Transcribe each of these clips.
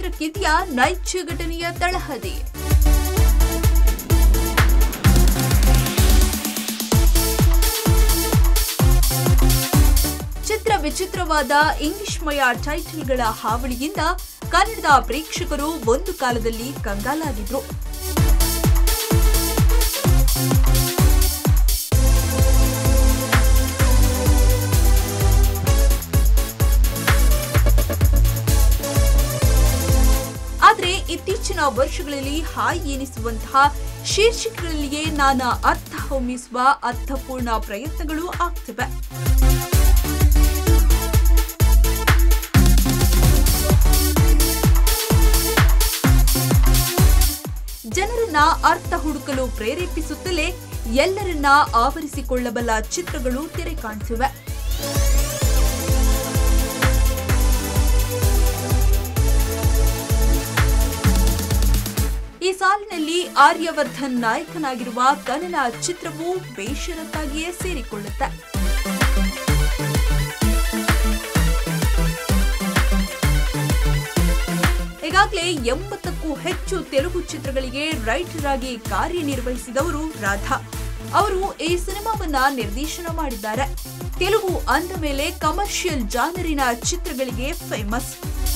ಚಿತ್ರಕ್ಕಿದೆಯಾ ನೈಜ ಘಟನೆಯ ತಳಹದಿ ಚಿತ್ರ ವಿಚಿತ್ರವಾದ ಇಂಗ್ಲಿಷ್ಮಯ ಟೈಟಲ್ಗಳ ಹಾವಳಿಯಿಂದ ಕನ್ನಡದ ಪ್ರೇಕ್ಷಕರು ಒಂದು ಕಾಲದಲ್ಲಿ ಕಂಗಾಲಾಗಿದ್ರು ಆದ್ರೆ ಇತ್ತೀಚಿನ ವರ್ಷಗಳಲ್ಲಿ ಹಾಯ್ ಎನಿಸುವಂತಹ ಶೀರ್ಷಿಕೆಗಳಲ್ಲಿಯೇ ನಾನಾ ಅರ್ಥ ಹೊಮ್ಮಿಸುವ ಅರ್ಥಪೂರ್ಣ ಪ್ರಯತ್ನಗಳು ಆಗ್ತಿವೆ ಜನರನ್ನ ಅರ್ಥ ಹುಡುಕಲು ಪ್ರೇರೇಪಿಸುತ್ತಲೇ ಎಲ್ಲರನ್ನ ಆವರಿಸಿಕೊಳ್ಳಬಲ್ಲ ಚಿತ್ರಗಳು ತೆರೆ ಕಾಣಿಸಿವೆ ಈ ಸಾಲಿನಲ್ಲಿ ಆರ್ಯವರ್ಧನ್ ನಾಯಕನಾಗಿರುವ ಕನ್ನಡ ಚಿತ್ರವು ಬೇಷರತ್ತಾಗಿಯೇ ಸೇರಿಕೊಳ್ಳುತ್ತೆ ಈಗಾಗಲೇ ಎಂಬತ್ತಕ್ಕೂ ಹೆಚ್ಚು ತೆಲುಗು ಚಿತ್ರಗಳಿಗೆ ರೈಟರ್ ಆಗಿ ಕಾರ್ಯನಿರ್ವಹಿಸಿದವರು ರಾಧಾ ಅವರು ಈ ಸಿನಿಮಾವನ್ನ ನಿರ್ದೇಶನ ಮಾಡಿದ್ದಾರೆ ತೆಲುಗು ಅಂದ ಮೇಲೆ ಕಮರ್ಷಿಯಲ್ ಜಾನರಿನ ಚಿತ್ರಗಳಿಗೆ ಫೇಮಸ್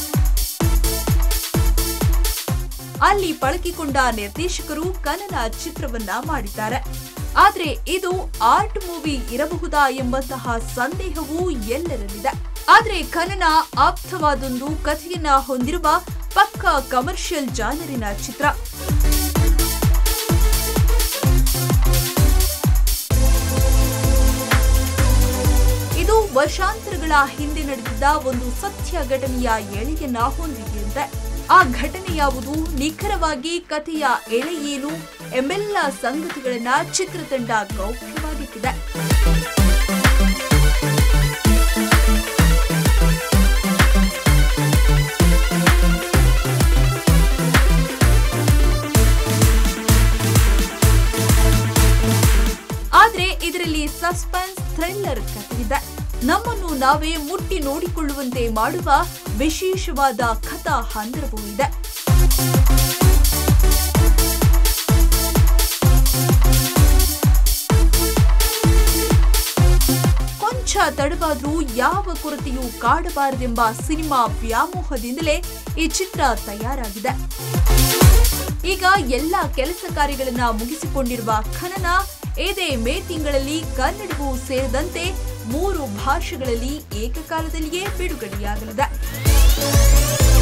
ಅಲ್ಲಿ ಪಳಕಿಕೊಂಡ ನಿರ್ದೇಶಕರು ಕನ್ನಡ ಚಿತ್ರವನ್ನ ಮಾಡಿದ್ದಾರೆ ಆದ್ರೆ ಇದು ಆರ್ಟ್ ಮೂವಿ ಇರಬಹುದಾ ಎಂಬಂತಹ ಸಂದೇಹವೂ ಎಲ್ಲರಲ್ಲಿದೆ ಆದ್ರೆ ಕನ್ನಡ ಆಪ್ತವಾದೊಂದು ಕಥೆಯನ್ನ ಹೊಂದಿರುವ ಪಕ್ಕ ಕಮರ್ಷಿಯಲ್ ಜಾನರಿನ ಚಿತ್ರ ಇದು ವರ್ಷಾಂತರಗಳ ಹಿಂದೆ ನಡೆದಿದ್ದ ಒಂದು ಸತ್ಯ ಘಟನೆಯ ಎಳೆಯನ್ನ ಹೊಂದಿದೆಯಂತೆ ಆ ಘಟನೆ ಯಾವುದು ನಿಖರವಾಗಿ ಕಥೆಯ ಎಳೆ ಏನು ಎಂಬೆಲ್ಲ ಸಂಗತಿಗಳನ್ನ ಚಿತ್ರತಂಡ ಗೌಪ್ಯವಾಗಿಟ್ಟಿದೆ ಆದ್ರೆ ಇದರಲ್ಲಿ ಸಸ್ಪೆನ್ಸ್ ಥ್ರಿಲ್ಲರ್ ಕಥೆಯಿದೆ ನಮ್ಮನ್ನು ನಾವೇ ಮುಟ್ಟಿ ನೋಡಿಕೊಳ್ಳುವಂತೆ ಮಾಡುವ ವಿಶೇಷವಾದ ಕಥಾ ಹಂದರವೂ ಇದೆ ಕೊಂಚ ತಡವಾದ್ರೂ ಯಾವ ಕೊರತೆಯೂ ಕಾಡಬಾರದೆಂಬ ಸಿನಿಮಾ ವ್ಯಾಮೋಹದಿಂದಲೇ ಈ ಚಿತ್ರ ತಯಾರಾಗಿದೆ ಈಗ ಎಲ್ಲ ಕೆಲಸ ಕಾರ್ಯಗಳನ್ನ ಮುಗಿಸಿಕೊಂಡಿರುವ ಖನನ ಇದೇ ಮೇ ತಿಂಗಳಲ್ಲಿ ಕನ್ನಡವೂ ಸೇರಿದಂತೆ ಮೂರು ಭಾಷೆಗಳಲ್ಲಿ ಏಕಕಾಲದಲ್ಲಿಯೇ ಬಿಡುಗಡೆಯಾಗಲಿದೆ